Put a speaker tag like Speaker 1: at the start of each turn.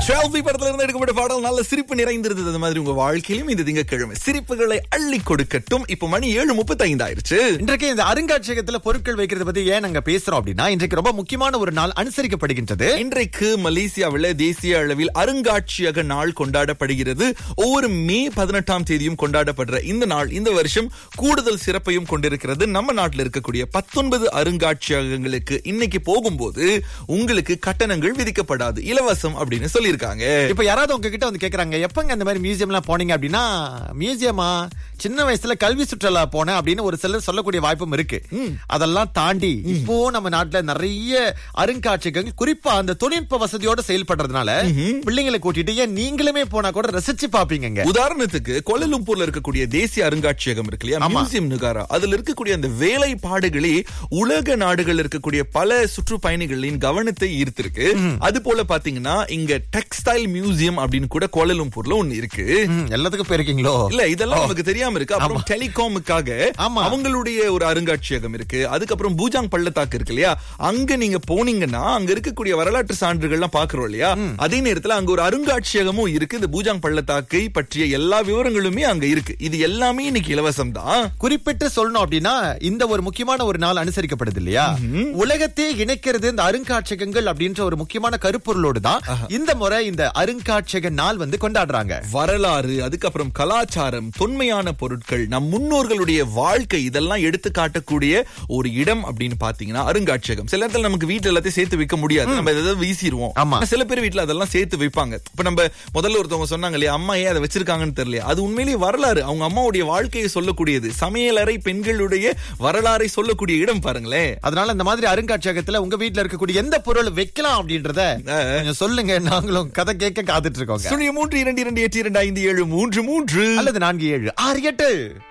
Speaker 1: Selby படத்துல இருந்து எடுக்கப்பட்ட பாடல் நல்ல சிரிப்பு நிறைந்திருந்தது அது மாதிரி உங்க வாழ்க்கையிலும் இந்த திங்கட்கிழமை சிரிப்புகளை அள்ளி கொடுக்கட்டும் இப்ப மணி ஏழு முப்பத்தி ஐந்து ஆயிருச்சு
Speaker 2: இன்றைக்கு இந்த அருங்காட்சியகத்துல பொருட்கள் வைக்கிறது பத்தி ஏன் நாங்க பேசுறோம் அப்படின்னா இன்றைக்கு ரொம்ப முக்கியமான ஒரு நாள் அனுசரிக்கப்படுகின்றது
Speaker 1: இன்றைக்கு மலேசியாவில் தேசிய அளவில் அருங்காட்சியக நாள் கொண்டாடப்படுகிறது ஒவ்வொரு மே பதினெட்டாம் தேதியும் கொண்டாடப்படுற இந்த நாள் இந்த வருஷம் கூடுதல் சிறப்பையும் கொண்டிருக்கிறது நம்ம நாட்டில் இருக்கக்கூடிய பத்தொன்பது அருங்காட்சியகங்களுக்கு இன்னைக்கு போகும்போது உங்களுக்கு கட்டணங்கள் விதிக்கப்படாது இலவசம் அப்படின்னு சொல்லியிருக்காங்க
Speaker 2: இப்ப யாராவது உங்ககிட்ட வந்து கேக்குறாங்க எப்பங்க இந்த மாதிரி மியூசியம் எல்லாம் போனீங்க அப்படின்னா மியூசியமா சின்ன வயசுல கல்வி சுற்றுலா போனேன் அப்படின்னு ஒரு சிலர் சொல்லக்கூடிய வாய்ப்பும் இருக்கு அதெல்லாம் தாண்டி இப்போ நம்ம நாட்டுல நிறைய அருங்காட்சியகங்கள் குறிப்பா அந்த தொழில்நுட்ப வசதியோட செயல்படுறதுனால பிள்ளைங்களை கூட்டிட்டு ஏன் நீங்களுமே போனா கூட ரசிச்சு பாப்பீங்க
Speaker 1: உதாரணத்துக்கு கோலலும்பூர்ல இருக்கக்கூடிய தேசிய அருங்காட்சியகம் இருக்கு இல்லையா மியூசியம் நுகாரா அதுல இருக்கக்கூடிய அந்த வேலைப்பாடுகளே உலக நாடுகள் இருக்கக்கூடிய பல சுற்றுப்பயணிகளின் கவனத்தை ஈர்த்திருக்கு அது போல பாத்தீங்கன்னா இங்க டெக்ஸ்டைல் மியூசியம் அப்படின்னு கூட கோலலும்பூர்ல ஒண்ணு இருக்கு
Speaker 2: எல்லாத்துக்கும் போயிருக்கீங்களோ
Speaker 1: இல்ல இதெல்லாம் நமக்கு தெரியாம இருக்கு அப்புறம் டெலிகாமுக்காக
Speaker 2: ஆமா.
Speaker 1: அவங்களுடைய ஒரு அருங்காட்சியகம் இருக்கு அதுக்கப்புறம் பூஜாங் பள்ளத்தாக்கு இருக்கு இல்லையா அங்க நீங்க போனீங்கன்னா அங்க இருக்கக்கூடிய வரலாற்று சான்றுகள்லாம் பாக்குறோம் இல்லையா அதே நேரத்துல அங்க ஒரு அருங்காட்சியகமும் இருக்கு இந்த பூஜாங் பள்ளத்தாக்கை பற்றிய எல்லா விவரங்களுமே அங்க இருக்கு இது எல்லாமே இன்னைக்கு இலவசம் தான்
Speaker 2: குறிப்பிட்டு சொல்லணும் அப்படின்னா இந்த ஒரு முக்கியமான ஒரு நாள் அனுசரிக்கப்படுது இல்லையா உலகத்தை இணைக்கிறது இந்த அருங்காட்சியகங்கள் அப்படின்ற ஒரு முக்கியமான கருப்பொருளோடு தான் இந்த முறை இந்த அருங்காட்சியக நாள் வந்து கொண்டாடுறாங்க
Speaker 1: வரலாறு அதுக்கப்புறம் கலாச்சாரம் தொன்மையான பொருட்கள் நம் முன்னோர்களுடைய வாழ்க்கை இதெல்லாம் எடுத்து காட்டக்கூடிய ஒரு இடம் அப்படின்னு பாத்தீங்கன்னா அருங்காட்சியகம் சில இடத்துல நமக்கு வீட்டுல எல்லாத்தையும் சேர்த்து வைக்க முடியாது நம்ம எதாவது வீசிடுவோம்
Speaker 2: ஆமா.
Speaker 1: ஆனா சில பேர் வீட்டுல அதெல்லாம் சேர்த்து வைப்பாங்க இப்ப நம்ம முதல்ல ஒருத்தவங்க சொன்னாங்க இல்லையா அம்மா ஏன் அதை வச்சிருக்காங்கன்னு தெரியல அது உண்மையிலேயே வரலாறு அவங்க அம்மாவுடைய வாழ்க்கையை சொல்லக்கூடியது சமையலறை பெண்களுடைய வரலாறை சொல்லக்கூடிய இடம் பாருங்களேன்
Speaker 2: அதனால இந்த மாதிரி அருங்காட்சியகத்துல உங்க வீட்ல இருக்கக்கூடிய எந்த பொருள் வைக்கலாம் அப்படின்றத கொஞ்சம் சொல்லுங்க நாங்களும் கதை கேட்க காத்துட்டு இருக்கோங்க
Speaker 1: சுழிய மூன்று இரண்டு இரண்டு எட்டு இரண்டு ஐந்து ஏழு மூன்று மூன்று
Speaker 2: அல்லது நான்கு ஏழு ஆறு எட்டு